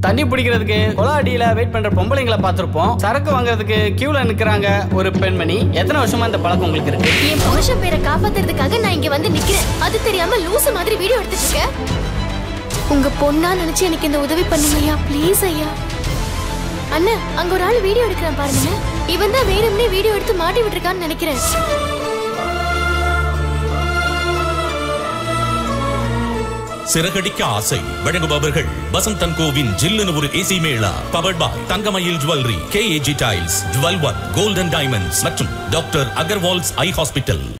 தண்ணி பிடிக்கிறதுக்கு குள அடியில வெயிட் பண்ற பொம்பளைங்களை பார்த்திருப்போம் சரக்கு வாங்குறதுக்கு கியூல நிக்கிறாங்க ஒரு பெண்மணி எத்தனை வருஷமா இந்த பழக்கம் உங்களுக்கு இருக்கு என் புருஷன் பேரை காப்பாத்துறதுக்காக நான் இங்க வந்து நிக்கிறேன் அது தெரியாம லூசு மாதிரி வீடியோ எடுத்துட்டு இருக்க உங்க பொண்ணா நினைச்சு எனக்கு இந்த உதவி பண்ணுங்க ஐயா ப்ளீஸ் ஐயா அண்ணா அங்க ஒரு ஆள் வீடியோ எடுக்கிறான் பாருங்க இவன் தான் வேணும்னே வீடியோ எடுத்து மாட்டி விட்டுருக்கான்னு நினைக்கிறேன் சிறகடிக்க ஆசை வழங்குபவர்கள் வசந்தன் கோவின் ஜில்லுன்னு ஒரு AC mela powered by Thangamayil jewellery KAG tiles jewel one golden diamonds மற்றும் டாக்டர் அகர்வால்ஸ் ஐ ஹாஸ்பிட்டல்